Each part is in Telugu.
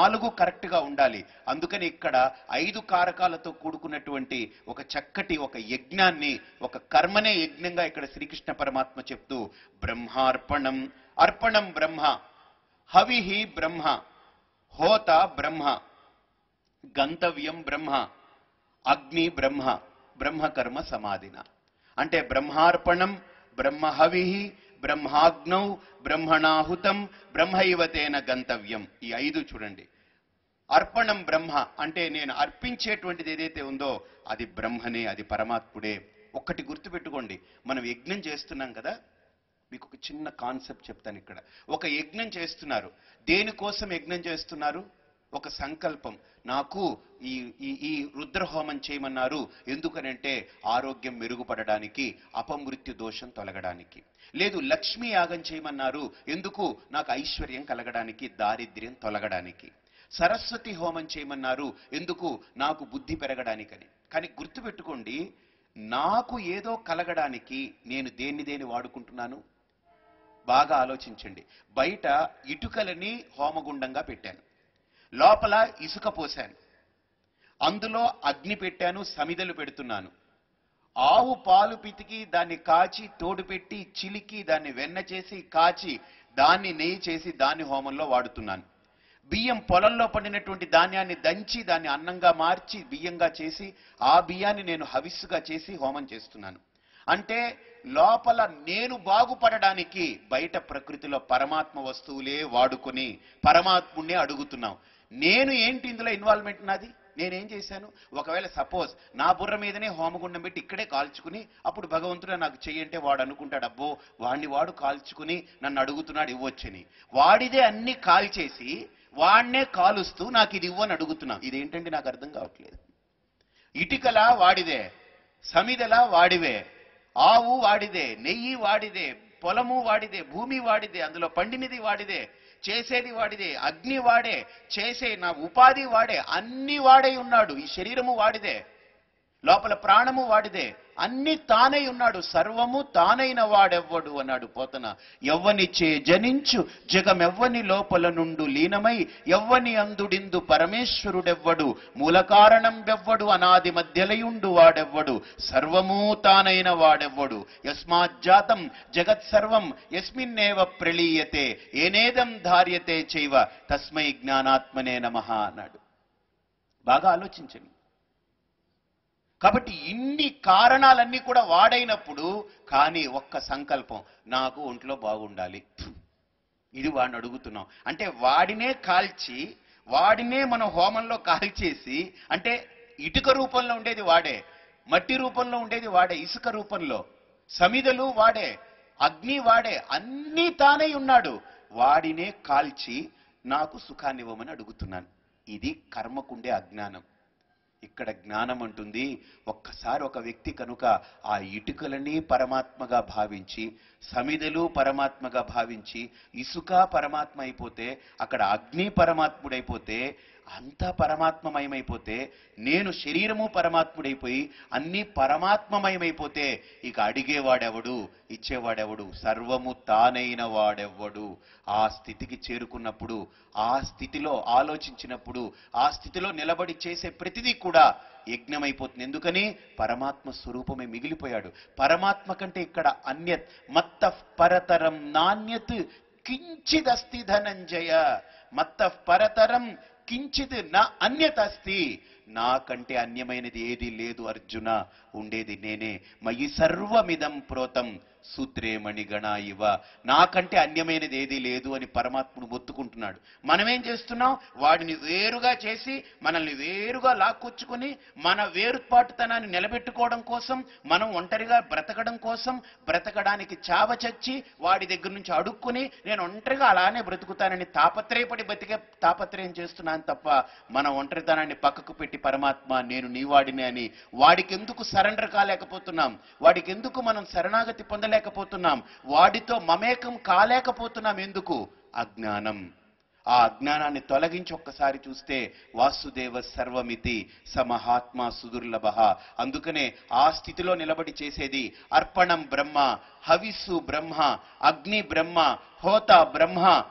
నాలుగు కరెక్ట్ గా ఉండాలి అందుకని ఇక్కడ ఐదు కారకాలతో కూడుకున్నటువంటి ఒక చక్కటి ఒక యజ్ఞాన్ని ఒక కర్మనే యజ్ఞంగా ఇక్కడ శ్రీకృష్ణ పరమాత్మ చెప్తూ బ్రహ్మార్పణం అర్పణం బ్రహ్మ హవిహి బ్రహ్మ హోత బ్రహ్మ గంతవ్యం బ్రహ్మ అగ్ని బ్రహ్మ బ్రహ్మకర్మ సమాధిన అంటే బ్రహ్మార్పణం బ్రహ్మహవి బ్రహ్మాగ్నౌ బ్రహ్మణాహుతం బ్రహ్మైవతేన గంతవ్యం ఈ ఐదు చూడండి అర్పణం బ్రహ్మ అంటే నేను అర్పించేటువంటిది ఏదైతే ఉందో అది బ్రహ్మనే అది పరమాత్ముడే ఒక్కటి గుర్తుపెట్టుకోండి మనం యజ్ఞం చేస్తున్నాం కదా మీకు ఒక చిన్న కాన్సెప్ట్ చెప్తాను ఇక్కడ ఒక యజ్ఞం చేస్తున్నారు దేనికోసం యజ్ఞం చేస్తున్నారు ఒక సంకల్పం నాకు ఈ ఈ ఈ రుద్రహోమం చేయమన్నారు ఎందుకనంటే ఆరోగ్యం మెరుగుపడడానికి అపమృత్యు దోషం తొలగడానికి లేదు లక్ష్మీ యాగం చేయమన్నారు ఎందుకు నాకు ఐశ్వర్యం కలగడానికి దారిద్ర్యం తొలగడానికి సరస్వతి హోమం చేయమన్నారు ఎందుకు నాకు బుద్ధి పెరగడానికని కానీ గుర్తుపెట్టుకోండి నాకు ఏదో కలగడానికి నేను దేన్ని దేని వాడుకుంటున్నాను బాగా ఆలోచించండి బయట ఇటుకలని హోమగుండంగా పెట్టాను లోపల ఇసుక పోశాను అందులో అగ్ని పెట్టాను సమిదలు పెడుతున్నాను ఆవు పాలు పితికి దాన్ని కాచి తోడు పెట్టి చిలికి దాన్ని వెన్న చేసి కాచి దాన్ని నెయ్యి చేసి దాన్ని హోమంలో వాడుతున్నాను బియ్యం పొలంలో పండినటువంటి ధాన్యాన్ని దంచి దాన్ని అన్నంగా మార్చి బియ్యంగా చేసి ఆ బియ్యాన్ని నేను హవిస్సుగా చేసి హోమం చేస్తున్నాను అంటే లోపల నేను బాగుపడడానికి బయట ప్రకృతిలో పరమాత్మ వస్తువులే వాడుకొని పరమాత్ముణ్ణే అడుగుతున్నాం నేను ఏంటి ఇందులో ఇన్వాల్వ్మెంట్ నాది నేనేం చేశాను ఒకవేళ సపోజ్ నా బుర్ర మీదనే హోమగుండం పెట్టి ఇక్కడే కాల్చుకుని అప్పుడు భగవంతుడు నాకు చెయ్యంటే వాడు అనుకుంటాడు అబ్బో వాడిని వాడు కాల్చుకుని నన్ను అడుగుతున్నాడు ఇవ్వొచ్చని వాడిదే అన్ని కాల్చేసి వాడినే కాలుస్తూ నాకు ఇది ఇవ్వని అడుగుతున్నాం ఇదేంటంటే నాకు అర్థం కావట్లేదు ఇటుకలా వాడిదే సమిదలా వాడివే ఆవు వాడిదే నెయ్యి వాడిదే పొలము వాడిదే భూమి వాడిదే అందులో పండినది వాడిదే చేసేది వాడిదే అగ్ని వాడే చేసే నా ఉపాధి వాడే అన్ని వాడై ఉన్నాడు ఈ శరీరము వాడిదే లోపల ప్రాణము వాడిదే అన్ని తానై ఉన్నాడు సర్వము తానైన వాడెవ్వడు అన్నాడు పోతన ఎవ్వనిచే జనించు జగమెవ్వని లోపల నుండు లీనమై ఎవ్వని అందుడిందు పరమేశ్వరుడెవ్వడు మూల కారణం వెవ్వడు అనాది మధ్యలయుండు వాడెవ్వడు సర్వము తానైన వాడెవ్వడు యస్మాజ్జాతం జగత్ సర్వం యస్మిన్నేవ ప్రళీయతే ఏనేదం ధార్యతే చైవ తస్మై జ్ఞానాత్మనే నమః అన్నాడు బాగా ఆలోచించండి కాబట్టి ఇన్ని కారణాలన్నీ కూడా వాడైనప్పుడు కానీ ఒక్క సంకల్పం నాకు ఒంట్లో బాగుండాలి ఇది వాడిని అడుగుతున్నాం అంటే వాడినే కాల్చి వాడినే మనం హోమంలో కాల్చేసి అంటే ఇటుక రూపంలో ఉండేది వాడే మట్టి రూపంలో ఉండేది వాడే ఇసుక రూపంలో సమిదలు వాడే అగ్ని వాడే అన్నీ తానై ఉన్నాడు వాడినే కాల్చి నాకు సుఖాన్ని ఇవ్వమని అడుగుతున్నాను ఇది కర్మకుండే అజ్ఞానం ఇక్కడ జ్ఞానం అంటుంది ఒక్కసారి ఒక వ్యక్తి కనుక ఆ ఇటుకలని పరమాత్మగా భావించి సమిదలు పరమాత్మగా భావించి ఇసుక పరమాత్మ అయిపోతే అక్కడ అగ్ని పరమాత్ముడైపోతే అంతా పరమాత్మమయమైపోతే నేను శరీరము పరమాత్ముడైపోయి అన్ని పరమాత్మమయమైపోతే ఇక అడిగేవాడెవడు ఇచ్చేవాడెవడు సర్వము తానైన వాడెవ్వడు ఆ స్థితికి చేరుకున్నప్పుడు ఆ స్థితిలో ఆలోచించినప్పుడు ఆ స్థితిలో నిలబడి చేసే ప్రతిదీ కూడా యజ్ఞమైపోతుంది ఎందుకని పరమాత్మ స్వరూపమే మిగిలిపోయాడు పరమాత్మ కంటే ఇక్కడ అన్యత్ మత్త పరతరం నాణ్యత్ కించిదస్తి ధనంజయ మత్త పరతరం కించిత్ నా అన్యత అస్తి నాకంటే అన్యమైనది ఏది లేదు అర్జున ఉండేది నేనే మయి సర్వమిదం ప్రోతం సూత్రే మణిగణ ఇవ నాకంటే అన్యమైనది ఏదీ లేదు అని పరమాత్ముడు మొత్తుకుంటున్నాడు మనమేం చేస్తున్నాం వాడిని వేరుగా చేసి మనల్ని వేరుగా లాక్కొచ్చుకొని మన వేరుపాటుతనాన్ని నిలబెట్టుకోవడం కోసం మనం ఒంటరిగా బ్రతకడం కోసం బ్రతకడానికి చావ చచ్చి వాడి దగ్గర నుంచి అడుక్కుని నేను ఒంటరిగా అలానే బ్రతుకుతానని తాపత్రయపడి బతికే తాపత్రయం చేస్తున్నాను తప్ప మన ఒంటరితనాన్ని పక్కకు పెట్టి పరమాత్మ నేను నీ వాడిని అని వాడికి ఎందుకు సరెండర్ కాలేకపోతున్నాం వాడికి ఎందుకు మనం శరణాగతి పొందలేకపోతున్నాం వాడితో మమేకం కాలేకపోతున్నాం ఎందుకు అజ్ఞానం ఆ అజ్ఞానాన్ని తొలగించి ఒక్కసారి చూస్తే వాసుదేవ సర్వమితి సమహాత్మ సుదుర్లభ అందుకనే ఆ స్థితిలో నిలబడి చేసేది అర్పణం బ్రహ్మ హవిస్సు బ్రహ్మ అగ్ని బ్రహ్మ హోత బ్రహ్మ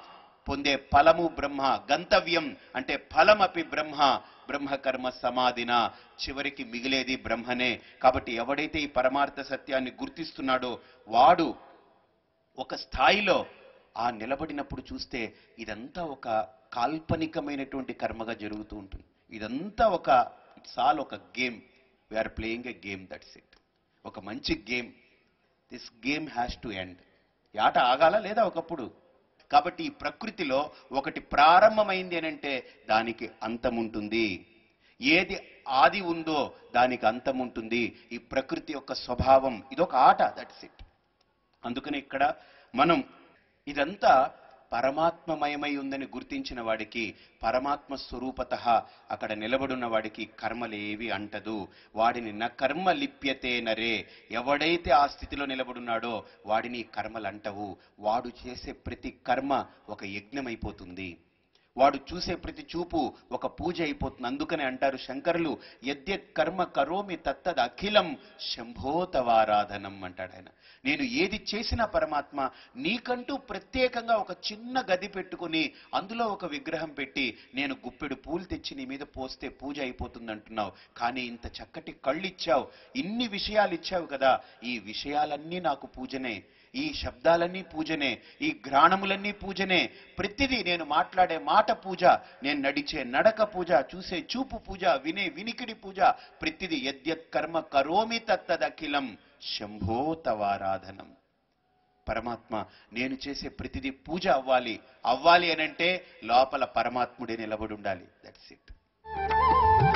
పొందే ఫలము బ్రహ్మ గంతవ్యం అంటే ఫలమపి బ్రహ్మ బ్రహ్మకర్మ సమాధిన చివరికి మిగిలేది బ్రహ్మనే కాబట్టి ఎవడైతే ఈ పరమార్థ సత్యాన్ని గుర్తిస్తున్నాడో వాడు ఒక స్థాయిలో ఆ నిలబడినప్పుడు చూస్తే ఇదంతా ఒక కాల్పనికమైనటువంటి కర్మగా జరుగుతూ ఉంటుంది ఇదంతా ఒక ఇట్స్ ఆల్ ఒక game we are playing a game that's it ఒక మంచి game this game has to end ఈ ఆట ఆగాల లేదా ఒకప్పుడు కాబట్టి ఈ ప్రకృతిలో ఒకటి ప్రారంభమైంది అని అంటే దానికి అంతం ఉంటుంది ఏది ఆది ఉందో దానికి అంతం ఉంటుంది ఈ ప్రకృతి యొక్క స్వభావం ఇదొక ఆట దట్స్ ఇట్ అందుకని ఇక్కడ మనం ఇదంతా పరమాత్మమయమై ఉందని గుర్తించిన వాడికి పరమాత్మ స్వరూపత అక్కడ నిలబడున్న వాడికి కర్మలేవి అంటదు వాడిని న కర్మ లిప్యతే నరే ఎవడైతే ఆ స్థితిలో నిలబడున్నాడో వాడిని కర్మలు అంటవు వాడు చేసే ప్రతి కర్మ ఒక యజ్ఞమైపోతుంది వాడు చూసే ప్రతి చూపు ఒక పూజ అయిపోతుంది అందుకని అంటారు శంకరులు యద్యత్ కర్మ కరోమి తత్తద్ అఖిలం శంభోతవారాధనం అంటాడు ఆయన నేను ఏది చేసినా పరమాత్మ నీకంటూ ప్రత్యేకంగా ఒక చిన్న గది పెట్టుకుని అందులో ఒక విగ్రహం పెట్టి నేను గుప్పెడు పూలు తెచ్చి నీ మీద పోస్తే పూజ అయిపోతుంది అంటున్నావు కానీ ఇంత చక్కటి కళ్ళు ఇచ్చావు ఇన్ని విషయాలు ఇచ్చావు కదా ఈ విషయాలన్నీ నాకు పూజనే ఈ శబ్దాలన్నీ పూజనే ఈ ఘ్రాణములన్నీ పూజనే ప్రతిదీ నేను మాట్లాడే మాట పూజ నేను నడిచే నడక పూజ చూసే చూపు పూజ వినే వినికిడి పూజ ప్రతిదీ యద్యత్ కర్మ కరోమి తత్తదఖిలం శంభో తవారాధనం పరమాత్మ నేను చేసే ప్రతిదీ పూజ అవ్వాలి అవ్వాలి అనంటే లోపల పరమాత్ముడే నిలబడి ఉండాలి దట్స్ ఇట్